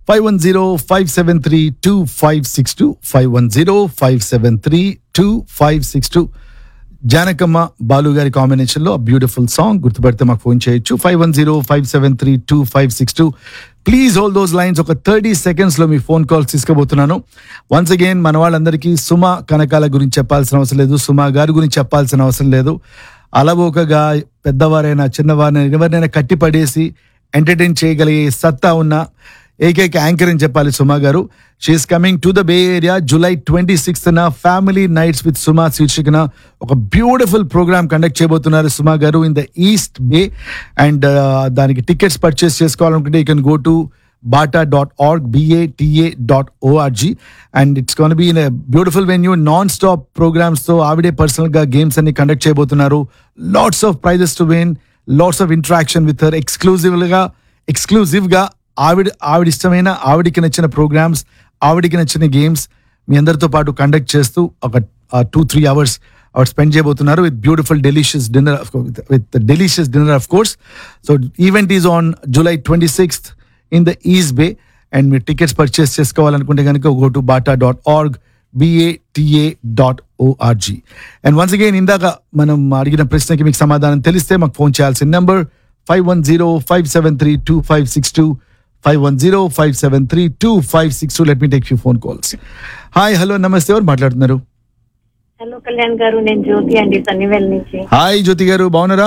Five one zero five seven three two five six two five one zero five seven three two five six two Janakamma Balu గారి combination లో beautiful song గుర్తుపెడితే మాకు phone చేయొచ్చు five one zero five seven three two five six two please whole those lines ఒక thirty seconds లో మీ phone calls తీసుకోబోతున్నాను once again మన వాళ్ళందరికీ సుమ కనకాల గురించి చెప్పాల్సిన అవసరం లేదు సుమ గారి గురించి చెప్పాల్సిన అవసరం లేదు అలవోకగా పెద్దవారైనా చిన్నవారైనా ఎవరినైనా కట్టిపడేసి ఎంటర్టైన్ చేయగలిగే సత్తా ఉన్న ఏకైక యాంకర్ అని చెప్పాలి Suma garu she's coming to the bay area July twenty sixth family nights with Suma శీర్షికన ఒక బ్యూటిఫుల్ ప్రోగ్రామ్ కండక్ట్ చేయబోతున్నారు Suma garu in the east bay and దానికి టికెట్స్ పర్చేస్ చేసుకోవాలనుకుంటే you can go to BATA dot org B A T A dot O R G and it's can be in beautiful venue non stop programs తో ఆవిడే personal గా games అన్ని conduct చేయబోతున్నారు lots of prizes to win lots of interaction with her exclusive గా exclusive గా ఆవిడ ఆవిడ ఇష్టమైన ఆవిడికి నచ్చిన ప్రోగ్రామ్స్ ఆవిడికి నచ్చిన గేమ్స్ మీ అందరితో పాటు కండక్ట్ చేస్తూ ఒక టూ త్రీ అవర్స్ ఆవిడ స్పెండ్ చేయబోతున్నారు with beautiful delicious dinner with delicious dinner of course so event is on July twenty sixth in the east bay and మీరు టికెట్స్ పర్చేస్ చేసుకోవాలనుకుంటే కనుక go to BATA dot org B A T A dot O R G and once again ఇందాక మనం అడిగిన ప్రశ్నకి మీకు సమాధానం తెలిస్తే మాకు ఫోన్ చేయాల్సిన number five one zero five seven three two five six two five one zero five seven three two five six two let me take you phone calls hi hello నమస్తే ఎవరు మాట్లాడుతున్నారు హలో కళ్యాణ్ గారు నేను జ్యోతి అండి సన్నివేల్ నుంచి hi జ్యోతి గారు బాగున్నారా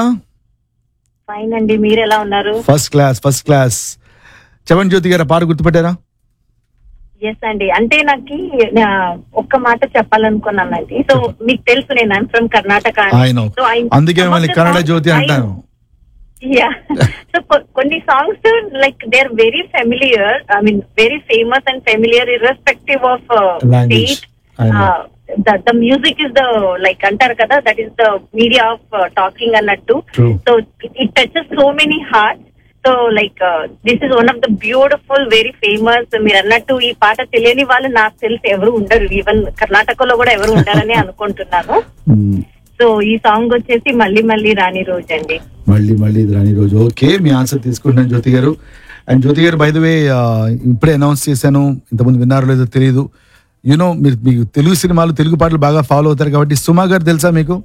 fine అండి మీరు ఎలా ఉన్నారు ఫస్ట్ క్లాస్ ఫస్ట్ క్లాస్ చెప్పండి జ్యోతి గారు ఆ పాట గుర్తుపెట్టారా ఎస్ అండి అంటే నాకు ఆ, ఒక్క మాట చెప్పాలనుకున్నానండి సో మీకు తెలుసు నేను ఫ్రమ్ కర్ణాటక అని. I know. So, I- అందుకే some of మళ్ళీ the Kannada songs Jyothi I- అంటాను Yeah. so కొ- కొన్ని songs like they are very familiar I mean very famous and familiar irrespective of Language. I know. The music is the like అంటారు కదా that is the media of talking అన్నట్టు True. So it touches so many heart so like this is one of the beautiful very famous మీరు అన్నట్టు ఈ పాట తెలియని వాళ్ళు నాకు తెలిసి ఎవరు ఉండరు ఈవెన్ కర్ణాటకలో కూడా ఎవరు ఉండరని అనుకుంటున్నాను మ్మ్. సో ఈ సాంగ్ వచ్చేసి మళ్ళీ మళ్ళీ రాని రోజు అండి మళ్ళీ మళ్ళీ ఇది రాని రోజు ఓకే మీ ఆన్సర్ తీసుకుంటున్నాను జ్యోతి గారు అండ్ జ్యోతి గారు బై ద వే ఇప్పుడే అనౌన్స్ చేశాను ఇంతకుముందు విన్నారో లేదో తెలియదు యూనో మీరు మీకు తెలుగు సినిమాలు తెలుగు పాటలు బాగా ఫాలో అవుతారు కాబట్టి సుమా గారు తెలుసా మీకు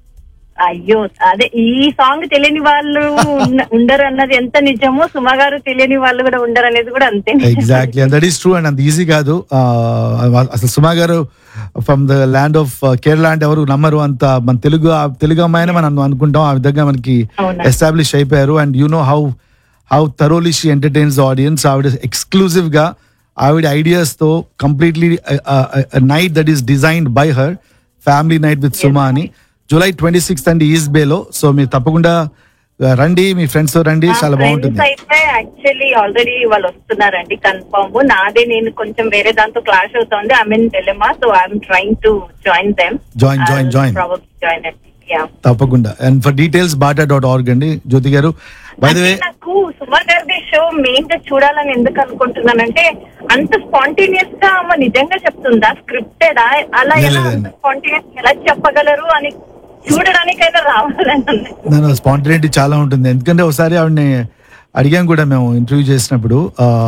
అయ్యో అదే ఈ సాంగ్ తెలియని వాళ్ళు ఉన్న- ఉండరు అన్నది ఎంత నిజమో సుమ గారు తెలియని వాళ్ళు కూడా ఉండరు అనేది కూడా అంతే నిజం. Exactly and that is true and అంత ఈజీ కాదు ఆ, అసలు Suma garu from the land of Kerala అంటే ఎవరు నమ్మరు అంత మన తెలుగు ఆ తెలుగు అమ్మాయినే మనం అనుకుంటాం ఆ విధంగా మనకి అవునా. ఎస్టాబ్లిష్ అయిపోయారు and you know how how thoroughly she entertains audience ఆవిడ ఎక్స్క్లూజివ్ గా ఆవిడ ఐడియాస్ తో completely night that is designed by her family night with Suma అని జూలై ట్వంటీ సిక్స్త్ అండి ఈస్ట్ బేలో సో మీరు తప్పకుండా ఆ, రండి మీ ఫ్రెండ్స్ తో రండి మా చాలా బాగుంటుంది ఫ్రెండ్స్ అయితే యాక్చువల్లీ ఆల్రెడీ వాళ్ళు వస్తున్నారండి కన్ఫర్మ్ నాదే నేను కొంచెం వేరే దాంతో క్లాష్ అవుతుంది I mean dilemma so I'm trying to join them Join, join, join. Join yeah తప్పకుండా and for details BATA dot org అండి జ్యోతి గారు బై ద వే అంటే నాకు సుమర్ గారి షో మెయిన్ గా చూడాలని ఎందుకు అనుకుంటున్నానంటే అంత స్పాంటేనియస్ గా ఆమె నిజంగా చెప్తుందా స్క్రిప్టెడ్ అలా ఎలా లేదండి. స్పాంటేనియస్ ఎలా చెప్పగలరు అని చూడడానికైనా రావాలని ఉంది. నేను స్పాంటినిటీ చాలా ఉంటుంది ఎందుకంటే ఒకసారి ఆవిడని అడిగాం కూడా మేము ఇంటర్వ్యూ చేసినప్పుడు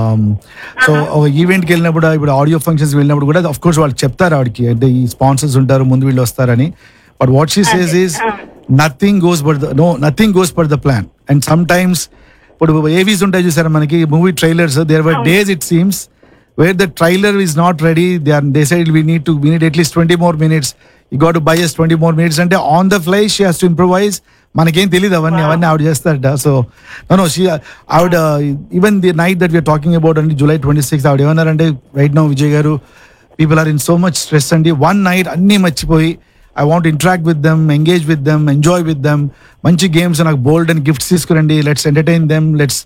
సో ఒక ఈవెంట్కి వెళ్ళినప్పుడు ఇప్పుడు ఆడియో ఫంక్షన్స్ వెళ్ళినప్పుడు కూడా అఫ్ కోర్స్ వాళ్ళు చెప్తారు ఆవిడకి అంటే ఈ స్పాన్సర్స్ ఉంటారు ముందు వీళ్ళు వస్తారని but what she says is nothing goes but the no nothing goes but the plan and sometimes ఇప్పుడు ఏవీస్ ఉంటాయి చూసారా మనకి movie trailers there were days it seems where the trailer is not ready they are they said we need to we need at least 20 more minutes you got to buy us 20 more minutes అంటే on the fly she has to improvise మనకేం తెలియదు అవన్నీ అవన్నీ ఆవిడ చేస్తారట so no she ఆవిడ even the night that we're talking about అండి July twenty six ఆవిడ ఏమన్నారంటే right no Vijay garu people are in so much stress అండి వన్ నైట్ అన్నీ మర్చిపోయి I want interact with them engage with them enjoy with them మంచి games నాకు బోల్డ్ అండ్ గిఫ్ట్స్ తీసుకురండి let's entertain them let's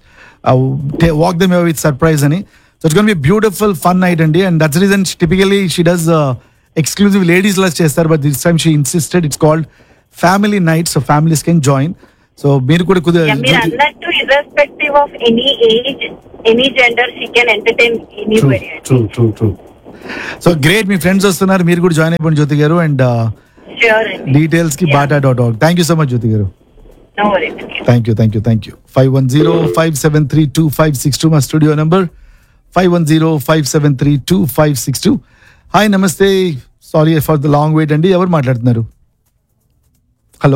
walk them with surprise అని so it's gonna be beautiful fun night అండి and that's reason typically she does exclusive ladies లాస్ చేస్తారు but this time she insisted it's called family night so families can join so మీరు కూడా Yeah, మీరు కుదిరి అన్నట్టు irrespective of any age any gender she can entertain anybody true true true so great మీ friends వస్తున్నారు మీరు కూడా join అయిపోండి జ్యోతి గారు అండ్ ష్యూర్ అండి డీటెయిల్స్ కి Yeah. BATA dot org thank you so much Jyoti garu no worries thank you thank you thank you five one zero five seven three two five six two మా studio number five one zero five seven three two five six two hi నమస్తే sorry for the long wait అండి ఎవరు మాట్లాడుతున్నారు hello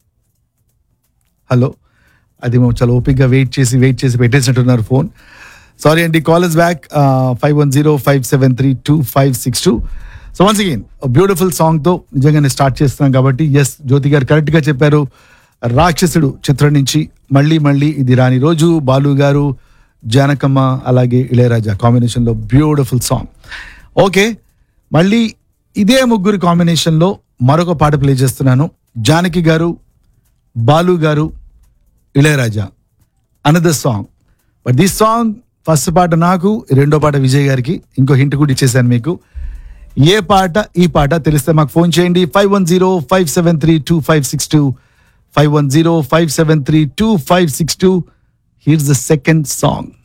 hello అది మేము చాలా ఓపిక్గా wait చేసి వెయిట్ చేసి పెట్టేసినట్టున్నారు ఫోన్ సారీ అండి callers back five one zero five seven three two five six two so once again beautiful సాంగ్తో నిజంగానే స్టార్ట్ చేస్తున్నాం కాబట్టి ఎస్ జ్యోతి గారు కరెక్ట్గా చెప్పారు రాక్షసుడు చిత్రం నుంచి మళ్ళీ మళ్ళీ ఇది రాని రోజు బాలు గారు జానకమ్మ అలాగే ఇళయరాజా కాంబినేషన్లో బ్యూటిఫుల్ సాంగ్ ఓకే మళ్ళీ ఇదే ముగ్గురు కాంబినేషన్లో మరొక పాట ప్లే చేస్తున్నాను Janaki garu Balu garu Ilaiyaraaja another song but this song first పాట నాకు రెండో పాట విజయ్ గారికి ఇంకో హింట్ కూడా ఇచ్చేసాను మీకు ఏ పాట ఈ పాట తెలిస్తే మాకు ఫోన్ చేయండి five one zero five seven three two five six two five one zero five seven three two five six two here's the second song